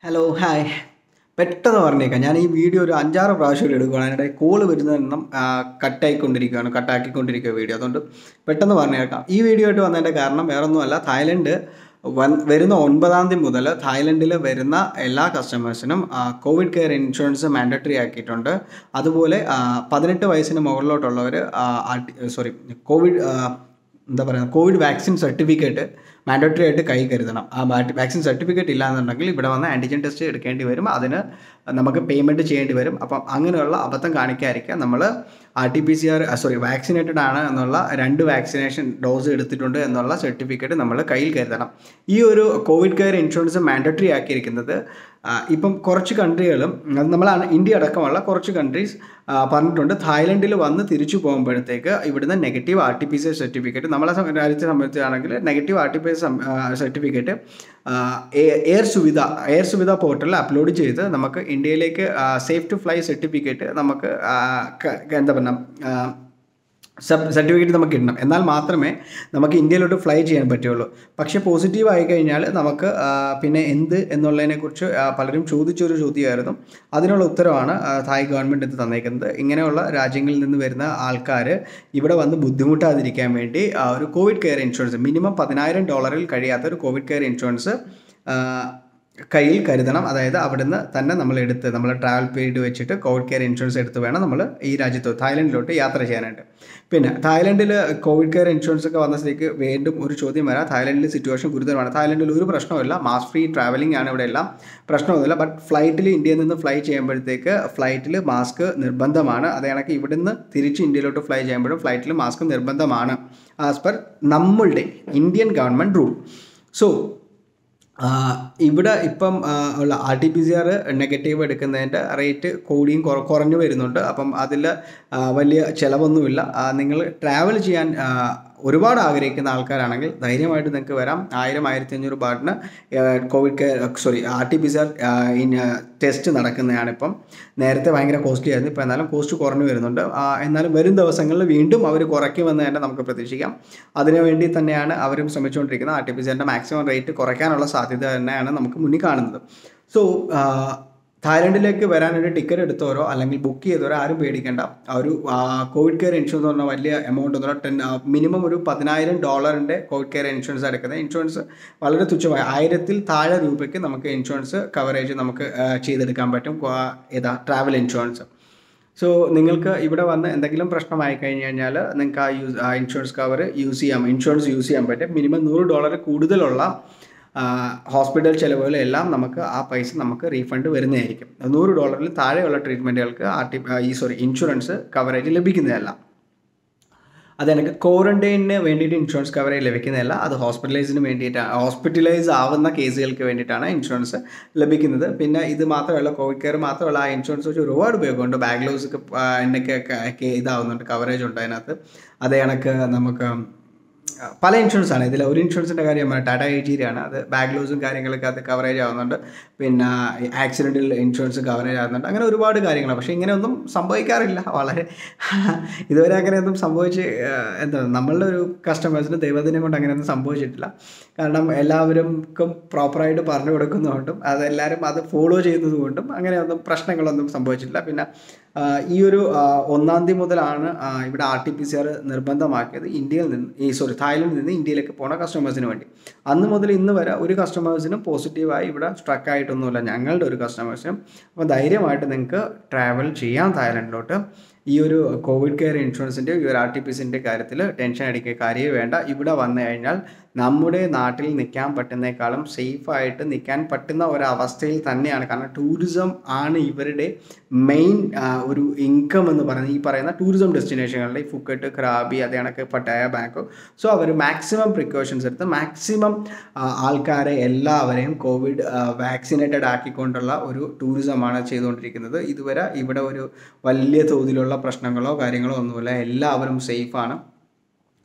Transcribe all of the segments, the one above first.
hello hi പെട്ടെന്ന് പറഞ്ഞേക്കാം ഞാൻ ഈ വീഡിയോ ഒരു അഞ്ചാറ് പ്രാവശ്യം എടുക്കുകയാണ് അതിനിടെ കോള് വരുന്നതെണ്ണം കട്ടായിക്കൊണ്ടിരിക്കുകയാണ് കട്ടാക്കിക്കൊണ്ടിരിക്കുക വീഡിയോ അതുകൊണ്ട് പെട്ടെന്ന് പറഞ്ഞേക്കാം ഈ വീഡിയോ ആയിട്ട് വന്നതിൻ്റെ കാരണം വേറൊന്നുമല്ല തായ്ലൻഡ് വൻ വരുന്ന ഒൻപതാം തീയതി മുതൽ തായ്ലൻഡിൽ വരുന്ന എല്ലാ കസ്റ്റമേഴ്സിനും കോവിഡ് കെയർ ഇൻഷുറൻസ് മാൻഡറ്ററി ആക്കിയിട്ടുണ്ട് അതുപോലെ ആ, പതിനെട്ട് വയസ്സിന് മുകളിലോട്ടുള്ളവർ സോറി കോവിഡ് ആ, എന്താ പറയുക കോവിഡ് വാക്സിൻ സർട്ടിഫിക്കറ്റ് മാൻഡറ്ററി ആയിട്ട് കൈ കരുതണം ആ വാക്സിൻ സർട്ടിഫിക്കറ്റ് ഇല്ലാന്നുണ്ടെങ്കിൽ ഇവിടെ വന്ന് ആൻറ്റിജൻ ടെസ്റ്റ് എടുക്കേണ്ടി വരും അതിന് നമുക്ക് പേയ്മെൻറ്റ് ചെയ്യേണ്ടി വരും അപ്പം അങ്ങനെയുള്ള അബദ്ധം കാണിക്കാതിരിക്കുക നമ്മൾ R T P C R sorry vaccinated ആണ് എന്നുള്ള രണ്ട് വാക്സിനേഷൻ ഡോസ് എടുത്തിട്ടുണ്ട് എന്നുള്ള സർട്ടിഫിക്കറ്റ് നമ്മൾ കയ്യിൽ കരുതണം ഈ ഒരു കോവിഡ് കെയർ ഇൻഷുറൻസ് മാൻഡറ്ററി ആക്കിയിരിക്കുന്നത് ആ, ഇപ്പം കുറച്ച് കൺട്രികളും അത് നമ്മളാണ് ഇന്ത്യ അടക്കമുള്ള കുറച്ച് കൺട്രീസ് പറഞ്ഞിട്ടുണ്ട് തായ്ലൻഡിൽ വന്ന് തിരിച്ചു പോകുമ്പോഴത്തേക്ക് ഇവിടുന്ന് negative R T P C certificate നമ്മളെ സം- രാജ്യത്തെ സംബന്ധിച്ചാണെങ്കിൽ negative R T P C certificate air Suvidha air Suvidha പോർട്ടലിൽ അപ്ലോഡ് ചെയ്ത് നമുക്ക് ഇന്ത്യയിലേക്ക് സേഫ് ടു ഫ്ലൈ സർട്ടിഫിക്കറ്റ് നമുക്ക് ആ, ക- എന്താ പറയുക സബ് സർട്ടിഫിക്കറ്റ് നമുക്ക് കിട്ടണം എന്നാൽ മാത്രമേ നമുക്ക് ഇന്ത്യയിലോട്ട് ഫ്ലൈ ചെയ്യാൻ പറ്റുള്ളൂ പക്ഷേ പോസിറ്റീവ് ആയി കഴിഞ്ഞാൽ നമുക്ക് ആ, പിന്നെ എന്ത് എന്നുള്ളതിനെക്കുറിച്ച് ആ, പലരും ചോദിച്ചൊരു ചോദ്യമായിരുന്നു അതിനുള്ള ഉത്തരവാണ് ആ, തായ് ഗവൺമെൻറ് ഇത് തന്നേക്കുന്നത് ഇങ്ങനെയുള്ള രാജ്യങ്ങളിൽ നിന്ന് വരുന്ന ആൾക്കാർ ഇവിടെ വന്ന് ബുദ്ധിമുട്ടാതിരിക്കാൻ വേണ്ടി ആ, ഒരു കോവിഡ് കെയർ ഇൻഷുറൻസ് മിനിമം പതിനായിരം ഡോളറിൽ കഴിയാത്ത ഒരു കോവിഡ് കെയർ ഇൻഷുറൻസ് ആ, കയ്യിൽ കരുതണം അതായത് അവിടുന്ന് തന്നെ നമ്മൾ എടുത്ത് നമ്മൾ ട്രാവൽ പീരീഡ് വെച്ചിട്ട് കോവിഡ് കെയർ ഇൻഷുറൻസ് എടുത്ത് വേണം നമ്മൾ ഈ രാജ്യത്ത് തായ്ലൻഡിലോട്ട് യാത്ര ചെയ്യാനായിട്ട് പിന്നെ തായ്ലൻഡിൽ കോവിഡ് കെയർ ഇൻഷുറൻസ് ഒക്കെ വന്ന സ്ഥിതിക്ക് വീണ്ടും ഒരു ചോദ്യം വരാം തായ്ലൻഡിൽ സിറ്റുവേഷൻ ഗുരുതരമാണ് തായ്ലൻഡിൽ ഒരു പ്രശ്നമില്ല മാസ് ഫ്രീ ട്രാവലിംഗ് ആണ് ഇവിടെ എല്ലാം പ്രശ്നമൊന്നുമില്ല ബട്ട് ഫ്ലൈറ്റിൽ ഇന്ത്യയിൽ നിന്ന് ഫ്ലൈ ചെയ്യുമ്പോഴത്തേക്ക് ഫ്ലൈറ്റിൽ മാസ്ക് നിർബന്ധമാണ് അത് കണക്ക് ഇവിടുന്ന് തിരിച്ച് ഇന്ത്യയിലോട്ട് ഫ്ലൈ ചെയ്യുമ്പോഴും ഫ്ലൈറ്റിൽ മാസ്ക് നിർബന്ധമാണ് ആസ് പെർ നമ്മളുടെ ഇന്ത്യൻ ഗവൺമെൻറ് റൂൾ സോ ആ, ഇവിടെ ഇപ്പം ആ, ഉള്ള R T P C R negative എടുക്കുന്നതിൻ്റെ റേറ്റ് കൂടിയും കുറ കുറഞ്ഞു വരുന്നുണ്ട് അപ്പം അതിൽ വലിയ ചിലവൊന്നുമില്ല നിങ്ങൾ ട്രാവൽ ചെയ്യാൻ ആ, ഒരുപാട് ആഗ്രഹിക്കുന്ന ആൾക്കാരാണെങ്കിൽ ധൈര്യമായിട്ട് നിങ്ങൾക്ക് വരാം ആയിരം ആയിരത്തി അഞ്ഞൂറ് ബാട്ടിന് Covid care sorry R T P C R test നടക്കുന്നതാണ് ഇപ്പം നേരത്തെ ഭയങ്കര കോസ്റ്റ്ലി ആയിരുന്നു ഇപ്പോൾ എന്നാലും കോസ്റ്റ് കുറഞ്ഞു വരുന്നുണ്ട് ആ, എന്നാലും വരും ദിവസങ്ങളിൽ വീണ്ടും അവർ കുറയ്ക്കുമെന്ന് തന്നെ നമുക്ക് പ്രതീക്ഷിക്കാം അതിനുവേണ്ടി തന്നെയാണ് അവരും ശ്രമിച്ചുകൊണ്ടിരിക്കുന്നത് ആർ ടി പി സി ആറിൻ്റെ മാക്സിമം റേറ്റ് കുറയ്ക്കാനുള്ള സാധ്യത തന്നെയാണ് നമുക്ക് മുന്നിൽ കാണുന്നത് സോ തായ്ലൻഡിലേക്ക് വരാനൊരു ടിക്കറ്റ് എടുത്തവരോ അല്ലെങ്കിൽ ബുക്ക് ചെയ്തവരോ ആരും പേടിക്കേണ്ട ആ ഒരു ആ, കോവിഡ് കെയർ ഇൻഷുറൻസ് എന്ന് പറഞ്ഞാൽ വലിയ എമൗണ്ട് ഒന്നുമില്ല ടെൻ മിനിമം ഒരു പതിനായിരം ഡോളറിൻ്റെ കോവിഡ് കെയർ ഇൻഷുറൻസ് എടുക്കുന്നത് ഇൻഷുറൻസ് വളരെ തുച്ഛമായ ആയിരത്തിൽ താഴെ രൂപയ്ക്ക് നമുക്ക് ഇൻഷുറൻസ് കവറേജ് നമുക്ക് ആ, ചെയ്തെടുക്കാൻ പറ്റും ക്വാ- ഏതാ ട്രാവൽ ഇൻഷുറൻസ് സോ നിങ്ങൾക്ക് ഇവിടെ വന്ന് എന്തെങ്കിലും പ്രശ്നമായി കഴിഞ്ഞ് കഴിഞ്ഞാൽ നിങ്ങൾക്ക് ആ യൂസ് ആ ഇൻഷുറൻസ് കവർ യൂസ് ചെയ്യാം ഇൻഷുറൻസ് യൂസ് ചെയ്യാൻ പറ്റും മിനിമം നൂറ് ഡോളർ കൂടുതലുള്ള ആ, ഹോസ്പിറ്റൽ ചിലവുകളെല്ലാം നമുക്ക് ആ പൈസ നമുക്ക് റീഫണ്ട് വരുന്നതായിരിക്കും നൂറ് ഡോളറിൽ താഴെയുള്ള ട്രീറ്റ്മെൻറ്റുകൾക്ക് ആർ ടി ഈ സോറി ഇൻഷുറൻസ് കവറേജ് ലഭിക്കുന്നതല്ല അത് എനിക്ക് ക്വാറന്റൈനിന് വേണ്ടിയിട്ട് ഇൻഷുറൻസ് കവറേജ് ലഭിക്കുന്നതല്ല അത് ഹോസ്പിറ്റലൈസിന് വേണ്ടിയിട്ടാണ് ഹോസ്പിറ്റലൈസ് ആവുന്ന കേസുകൾക്ക് വേണ്ടിയിട്ടാണ് ഇൻഷുറൻസ് ലഭിക്കുന്നത് പിന്നെ ഇത് മാത്രമല്ല കോവിഡ് കെയർ മാത്രമല്ല ആ ഇൻഷുറൻസ് വെച്ച് ഒരുപാട് ഉപയോഗമുണ്ട് ബാക്ക് ലോസ് ഒക്കെ എന്നൊക്കെ ഇതാവുന്നുണ്ട് കവറേജ് ഉണ്ട് അതിനകത്ത് അതേ കണക്ക് നമുക്ക് ആ, പല ഇൻഷുറൻസ് ആണ് ഇതിൽ ഒരു ഇൻഷുറൻസിൻ്റെ കാര്യം പറഞ്ഞാൽ ടാറ്റ ഏജീരിയാണ് അത് ബാക്ക് ലോസും കാര്യങ്ങളൊക്കെ അത് കവറേജ് ആവുന്നുണ്ട് പിന്നെ ആക്സിഡൻറ്റിൽ ഇൻഷുറൻസ് കവറേജ് ആകുന്നുണ്ട് അങ്ങനെ ഒരുപാട് കാര്യങ്ങളാണ് പക്ഷേ ഇങ്ങനെയൊന്നും സംഭവിക്കാറില്ല വളരെ ഇതുവരെ അങ്ങനെയൊന്നും സംഭവിച്ച് ആ, എന്താ നമ്മളുടെ ഒരു കസ്റ്റമേഴ്സിന് ദൈവദിനം കൊണ്ട് അങ്ങനെയൊന്നും സംഭവിച്ചിട്ടില്ല കാരണം എല്ലാവർക്കും പ്രോപ്പറായിട്ട് പറഞ്ഞു കൊടുക്കുന്നതുകൊണ്ടും അതെല്ലാവരും അത് ഫോളോ ചെയ്യുന്നത് കൊണ്ടും അങ്ങനെയൊന്നും പ്രശ്നങ്ങളൊന്നും സംഭവിച്ചിട്ടില്ല പിന്നെ ആ, ഈ ഒരു ആ, ഒന്നാം തീയതി മുതലാണ് ആ, ഇവിടെ R T P C R നിർബന്ധമാക്കിയത് ഇന്ത്യയിൽ നിന്ന് ഈ സോറി തായ്ലൻഡിൽ നിന്ന് ഇന്ത്യയിലേക്ക് പോണ കസ്റ്റമേഴ്സിന് വേണ്ടി അന്ന് മുതൽ ഇന്ന് വരെ ഒരു കസ്റ്റമേഴ്സിനും പോസിറ്റീവായി ഇവിടെ സ്ട്രക്ക് ആയിട്ടൊന്നുമില്ല ഞങ്ങളുടെ ഒരു കസ്റ്റമേഴ്സിനും അപ്പോൾ ധൈര്യമായിട്ട് നിങ്ങൾക്ക് ട്രാവൽ ചെയ്യാം തായ്ലൻഡിലോട്ട് ഈ ഒരു കോവിഡ് കെയർ ഇൻഷുറൻസിൻ്റെ ഈ ഒരു ആർ ടി പി സിൻ്റെ കാര്യത്തിൽ ടെൻഷൻ അടിക്കുക കാര്യമേ വേണ്ട ഇവിടെ വന്നു കഴിഞ്ഞാൽ നമ്മുടെ നാട്ടിൽ നിൽക്കാൻ പറ്റുന്നേക്കാളും സേഫായിട്ട് നിൽക്കാൻ പറ്റുന്ന ഒരവസ്ഥയിൽ തന്നെയാണ് കാരണം ടൂറിസം ആണ് ഇവരുടെ മെയിൻ ഒരു ഇൻകം എന്ന് പറയുന്നത് ഈ പറയുന്ന ടൂറിസം ഡെസ്റ്റിനേഷനുകളിൽ ഈ ഫുക്കറ്റ് ക്രാബി അതേ കണക്ക് പട്ടായ ബാങ്കോ സോ അവർ മാക്സിമം പ്രിക്കോഷൻസ് എടുത്ത് മാക്സിമം ആൾക്കാരെ എല്ലാവരെയും കോവിഡ് വാക്സിനേറ്റഡ് ആക്കിക്കൊണ്ടുള്ള ഒരു ടൂറിസമാണ് ചെയ്തുകൊണ്ടിരിക്കുന്നത് ഇതുവരെ ഇവിടെ ഒരു വലിയ തോതിലുള്ള പ്രശ്നങ്ങളോ കാര്യങ്ങളോ ഒന്നുമില്ല എല്ലാവരും സേഫാണ്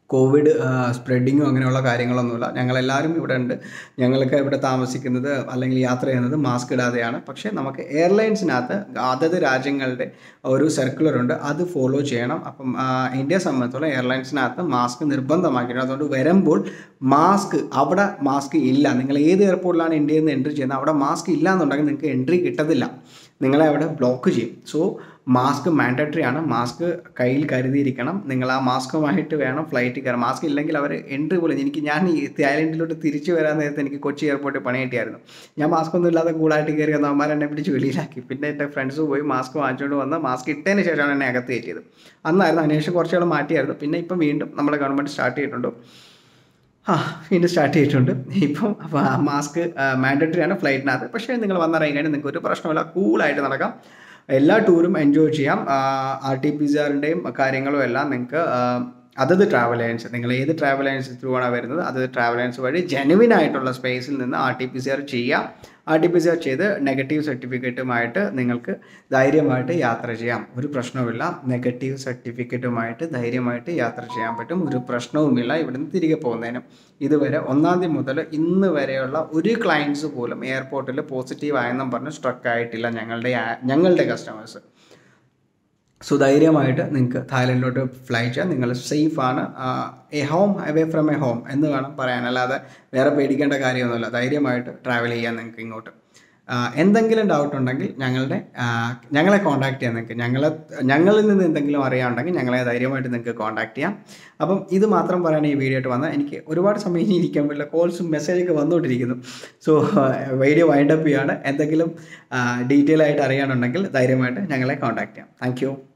കോവിഡ് സ്പ്രെഡിങ്ങും അങ്ങനെയുള്ള കാര്യങ്ങളൊന്നുമില്ല ഞങ്ങളെല്ലാവരും ഇവിടെ ഉണ്ട് ഞങ്ങൾക്ക് ഇവിടെ താമസിക്കുന്നത് അല്ലെങ്കിൽ യാത്ര ചെയ്യുന്നത് മാസ്ക് ഇടാതെയാണ് പക്ഷേ നമുക്ക് എയർലൈൻസിനകത്ത് അതത് രാജ്യങ്ങളുടെ ഒരു സർക്കുലർ ഉണ്ട് അത് ഫോളോ ചെയ്യണം അപ്പം ആ, ഇന്ത്യയെ സംബന്ധിച്ചോളം എയർലൈൻസിനകത്ത് മാസ്ക് നിർബന്ധമാക്കിയിട്ടുണ്ട് അതുകൊണ്ട് വരുമ്പോൾ മാസ്ക് അവിടെ മാസ്ക് ഇല്ല നിങ്ങൾ ഏത് എയർപോർട്ടിലാണ് ഇന്ത്യയിൽ നിന്ന് എൻട്രി ചെയ്യുന്നത് അവിടെ മാസ്ക് ഇല്ല എന്നുണ്ടെങ്കിൽ നിങ്ങൾക്ക് എൻട്രി കിട്ടത്തില്ല നിങ്ങളെ അവിടെ ബ്ലോക്ക് ചെയ്യും സോ മാസ്ക് മാൻഡറ്ററി ആണ് മാസ്ക് കയ്യിൽ കരുതിയിരിക്കണം നിങ്ങൾ ആ മാസ്കുമായിട്ട് വേണം ഫ്ലൈറ്റിൽ കയറാൻ മാസ്ക് ഇല്ലെങ്കിൽ അവർ എൻട്രി പോലും എനിക്ക് ഞാൻ ഈ തായ്ലൻഡിലോട്ട് തിരിച്ചു വരാൻ നേരത്തെ എനിക്ക് കൊച്ചി എയർപോർട്ടിൽ പണി കിട്ടിയായിരുന്നു ഞാൻ മാസ്ക് ഒന്നും ഇല്ലാതെ കൂളായിട്ട് കയറി വന്നവന്മാർ എന്നെ പിടിച്ച് വെളിയിലാക്കി പിന്നെ എൻ്റെ ഫ്രണ്ട്സ് പോയി മാസ്ക് വാങ്ങിച്ചുകൊണ്ട് വന്ന് മാസ്ക് ഇട്ടതിന് ശേഷമാണ് എന്നെ അകത്ത് കയറ്റിയത് അന്നായിരുന്നു അതിനുശേഷം കുറച്ചുകൾ മാറ്റിയായിരുന്നു പിന്നെ ഇപ്പം വീണ്ടും നമ്മുടെ ഗവൺമെൻറ് സ്റ്റാർട്ട് ചെയ്തിട്ടുണ്ട് ആ വീണ്ടും സ്റ്റാർട്ട് ചെയ്തിട്ടുണ്ട് ഇപ്പം അപ്പോൾ ആ മാസ്ക് മാൻഡറ്ററി ആണ് ഫ്ലൈറ്റിനകത്ത് പക്ഷേ നിങ്ങൾ വന്നിറങ്ങി കഴിഞ്ഞാൽ നിങ്ങൾക്ക് ഒരു പ്രശ്നമില്ല കൂളായിട്ട് നടക്കാം എല്ലാ ടൂറും എൻജോയ് ചെയ്യാം ആർ ടി പി സിആറിൻ്റെയും കാര്യങ്ങളും എല്ലാം നിങ്ങൾക്ക് അതത് ട്രാവൽ ഏജൻസി നിങ്ങൾ ഏത് ട്രാവൽ ഏജൻസി ത്രൂ ആണ് വരുന്നത് അതത് ട്രാവൽ ഏജൻസി വഴി ജെനുവിൻ ആയിട്ടുള്ള സ്പേസിൽ നിന്ന് R T P C R ചെയ്യാം R T P C R ചെയ്ത് നെഗറ്റീവ് സർട്ടിഫിക്കറ്റുമായിട്ട് നിങ്ങൾക്ക് ധൈര്യമായിട്ട് യാത്ര ചെയ്യാം ഒരു പ്രശ്നവുമില്ല നെഗറ്റീവ് സർട്ടിഫിക്കറ്റുമായിട്ട് ധൈര്യമായിട്ട് യാത്ര ചെയ്യാൻ പറ്റും ഒരു പ്രശ്നവുമില്ല ഇവിടുന്ന് തിരികെ പോകുന്നതിനും ഇതുവരെ ഒന്നാം തീയതി മുതൽ ഇന്ന് വരെയുള്ള ഒരു ക്ലയൻസ് പോലും എയർപോർട്ടിൽ പോസിറ്റീവ് ആയെന്നും പറഞ്ഞ് സ്ട്രക്ക് ആയിട്ടില്ല ഞങ്ങളുടെ ആ- ഞങ്ങളുടെ കസ്റ്റമേഴ്സ് സോ ധൈര്യമായിട്ട് നിങ്ങൾക്ക് തായ്ലൻഡിലോട്ട് ഫ്ലൈ ചെയ്യാം നിങ്ങൾ സേഫാണ് a home away from a home എന്ന് വേണം പറയാൻ അല്ലാതെ വേറെ പേടിക്കേണ്ട കാര്യമൊന്നുമില്ല ധൈര്യമായിട്ട് ട്രാവൽ ചെയ്യാം നിങ്ങൾക്ക് ഇങ്ങോട്ട് ആ, എന്തെങ്കിലും ഡൗട്ട് ഉണ്ടെങ്കിൽ ഞങ്ങളുടെ ആ, ഞങ്ങളെ കോൺടാക്ട് ചെയ്യാം നിങ്ങൾക്ക് ഞങ്ങളെ ഞങ്ങളിൽ നിന്ന് എന്തെങ്കിലും അറിയാനുണ്ടെങ്കിൽ ഞങ്ങളെ ധൈര്യമായിട്ട് നിങ്ങൾക്ക് കോൺടാക്ട് ചെയ്യാം അപ്പം ഇത് മാത്രം പറയാൻ ഈ വീഡിയോ ആയിട്ട് വന്നാൽ എനിക്ക് ഒരുപാട് സമയം ഇനി ഇരിക്കാൻ പറ്റില്ല കോൾസും മെസ്സേജൊക്കെ വന്നുകൊണ്ടിരിക്കുന്നു സോ വീഡിയോ വൈൻഡപ്പ് ചെയ്യാണ് എന്തെങ്കിലും ഡീറ്റെയിൽ ആയിട്ട് അറിയാനുണ്ടെങ്കിൽ ധൈര്യമായിട്ട് ഞങ്ങളെ കോൺടാക്ട് ചെയ്യാം താങ്ക്